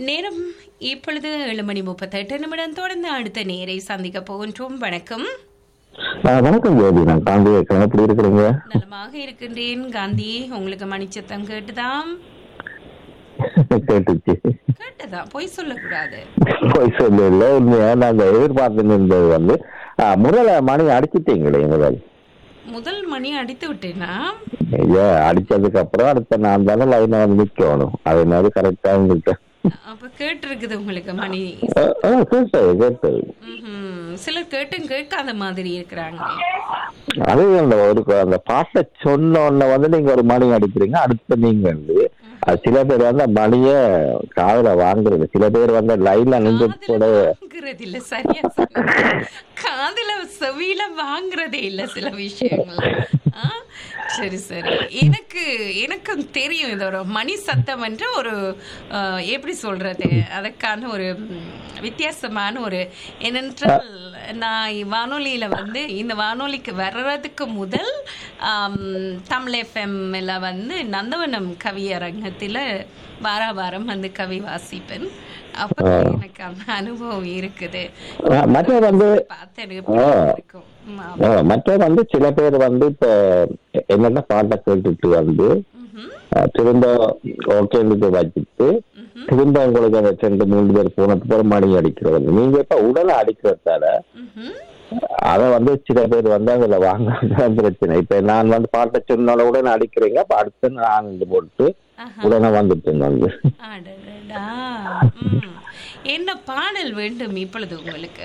நேரம் இப்பொழுது ஏழு மணி முப்பத்தெட்டு நிமிடம் தொடர்ந்து அடுத்த நேரை சந்திக்க போகின்றோம் வணக்கம் ஆ, வணக்கம் ஜோதி நான் காந்தி வைக்கிறேன் எப்படி இருக்கிறீங்க நலமாக இருக்கின்றேன் காந்தி உங்களுக்கு மணிச்சத்தம் கேட்டுதாம் கேட்டுச்சு கேட்டதா பொய் சொல்லக்கூடாது போய் சொல்ல இல்ல உண்மையா நாங்க எதிர்பார்த்து நின்றது வந்து ஆ, முதல்ல மணி அடிச்சிட்டீங்களே முதல் முதல் மணி அடித்து விட்டேனா ஐயா அடிச்சதுக்கு அப்புறம் அடுத்த நான் தானே லைனை வந்து நிக்கணும் அது மாதிரி கரெக்டா இருக்கு அப்ப கேட்டிருக்குது உங்களுக்கு மணி ஆ, ஆ, கேட்டது கேட்டது ம்ஹும். சிலர் கேட்டும் கேட்காத மாதிரி இருக்கிறாங்க அது அந்த ஒரு அந்த பாட்டை சொன்ன உடனே வந்து நீங்க ஒரு மணி அடிக்கிறீங்க அடுத்து நீங்க வந்து அது சில பேர் வந்து மணிய காதுல வாங்குறது சில பேர் வந்து லைன்ல நின்று கூட வாங்குறது இல்ல சரியா சொன்னீங்க. காதுல செவியில வாங்குறதே இல்ல சில விஷயங்கள் ஆ? சரி சரி எனக்கு எனக்கும் தெரியும் இதோட மணி சத்தம் என்ற ஒரு ஆ, எப்படி சொல்றது அதற்கான ஒரு ம், வித்தியாசமான ஒரு ஏனென்றால் நான் வானொலியில வந்து இந்த வானொலிக்கு வர்றதுக்கு முதல் ஆம், தமிழ் எஃப்எம்ல வந்து நந்தவனம் கவியரங்கத்துல வார வாரம் வந்து கவி வாசிப்பேன் அப்ப எனக்கு அந்த அனுபவம் இருக்குது ஆ, மற்ற வந்து பார்த்தேன் எப்படி ஆ. இருக்கும் ஆமா. ஆ, மற்ற வந்து சில பேர் வந்து இப்ப என்னென்ன பாட்டை கேட்டுட்டு வந்து ம்ஹும். ஆ, திரும்ப ஓகேன்னு வச்சுட்டு திரும்ப உங்களுக்கு அந்த ரெண்டு மூணு பேர் போனதுக்கு அப்புறம் மணி அடிக்கிறது நீங்க இப்ப உடனே அடிக்கிறதால ம்ஹும். அத வந்து சில பேர் வந்து அதுல வாங்க பிரச்சனை இப்ப நான் வந்து பாட்டை சொன்னால உடனே அடிக்கிறீங்க அப்ப அடுத்து நான் இது போட்டு ஆஹா. உடனே வந்துட்டு வந்து அடடடா. ம். என்ன பாடல் வேண்டும் இப்பொழுது உங்களுக்கு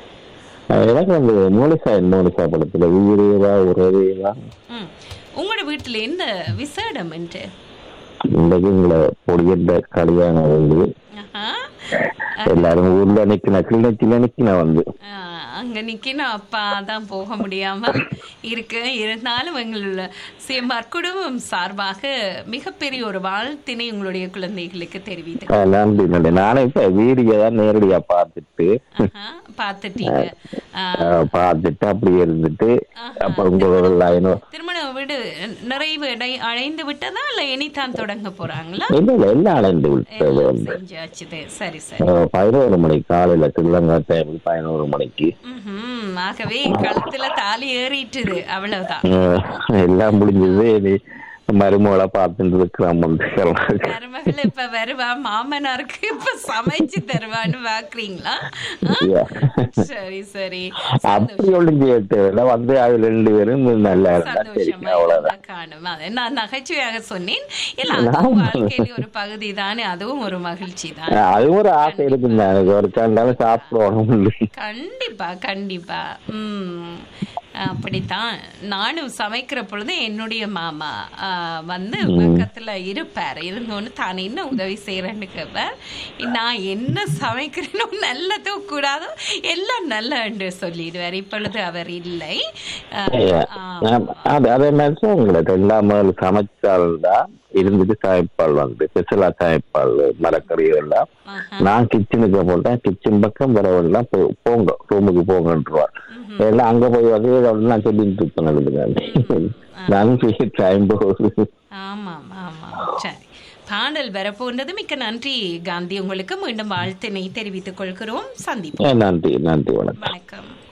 எனக்கு வந்து மோனிசா மோனிசா படத்துல உயிரேவா உறவேவா ம். உங்களோட வீட்டுல என்ன விசேடம் என்று இன்னைக்கு உங்களை பொடியந்த கல்யாணம் வந்து ஆஹா. எல்லாரும் ஊர்ல நிக்கின கிளிநொச்சியில நிக்கின வந்து ஆ, அங்க நிக்கணும் அப்பா தான் போக முடியாம இருக்கு இருந்தாலும் எங்களோட சேமார் குடும்பம் சார்பாக மிகப்பெரிய ஒரு வாழ்த்தினை உங்களுடைய குழந்தைகளுக்கு தெரிவித்து ஆ, நன்றி நன்றி நானும் இப்ப வீடியோ தான் நேரடியா பார்த்துட்டு ஆஹா, பார்த்துட்டீங்க ஆ, ஆ, பார்த்துட்டு அப்படியே இருந்துட்டு ஆஹா. அப்ப உங்களோட லைனும் திருமண வீடு நிறைவு அடை- அடைந்து விட்டதா இல்ல இனிதான் தொடங்க போறாங்களா இல்ல இல்ல எல்லாம் அலைந்து விட்டது எல்லாம் வந்து செஞ்சாச்சுது சரி சரி ஆ, பதினோரு மணிக்கு காலையில திருலங்கா டைம் பதினோரு மணிக்கு ம்ஹும். ஆகவே கழுத்துல தாலி ஏறிட்டுது அவ்வளவுதான் ஆ, எல்லாம் முடிஞ்சது இனி மருமகளை பார்த்துட்டு இருக்கிறான் வந்து மருமகள் இப்ப வருவா மாமனாருக்கு இப்ப சமைச்சு தருவான்னு பாக்குறீங்களா ஆ? Yeah. சரி சரி அப்படி ஒன்றும் செய்யட்டு வந்து அது ரெண்டு பேரும் நல்லா இருந்தா சரி சந்தோஷமா அவ்வளவுதான் இருந்தா காணும் அதை நான் நகைச்சுவையாக சொன்னேன் இல்ல அதுவும் வாழ்க்கையில ஒரு பகுதி தானே அதுவும் ஒரு மகிழ்ச்சி தான் ஆ, அது ஒரு ஆசை இருக்குங்க எனக்கு ஒரு கண்டாலும் சாப்பிடணும் கண்டிப்பா கண்டிப்பா உம் அப்படித்தான் நானும் சமைக்கிற பொழுது என்னுடைய மாமா ஆ, வந்து பக்கத்துல இருப்பார் இருந்தோன்னு தான் என்ன உதவி செய்யறேன்னு கேட்பார் நான் என்ன சமைக்கிறேனோ நல்லதோ கூடாதோ எல்லாம் நல்ல என்று சொல்லிடுவார் இப்பொழுது அவர் இல்லை ஆ, ஆமா. அது அதே மாதிரி தான் உங்களுக்கு எல்லா முதல் சமைச்சால் தான் இருந்துட்டு சமைப்பால் வந்து ஸ்பெஷலா சமைப்பால் மரக்கறி எல்லாம் ஆஹா. நான் கிச்சனுக்கு போட்டேன் கிச்சன் பக்கம் வரவெல்லாம் போ- போங்க ரூமுக்கு போங்கன்றவார் எல்லாம் அங்க போய் வந்து இதோட நான் சொல்லிட்டு இருப்பேன் நான் டைம் போகுது ஆமாம் ஆமாம் சரி பாடல் வரப்போன்றது மிக்க நன்றி காந்தி உங்களுக்கு மீண்டும் வாழ்த்தினை தெரிவித்துக் கொள்கிறோம் சந்திப்போம் நன்றி நன்றி வணக்கம் வணக்கம்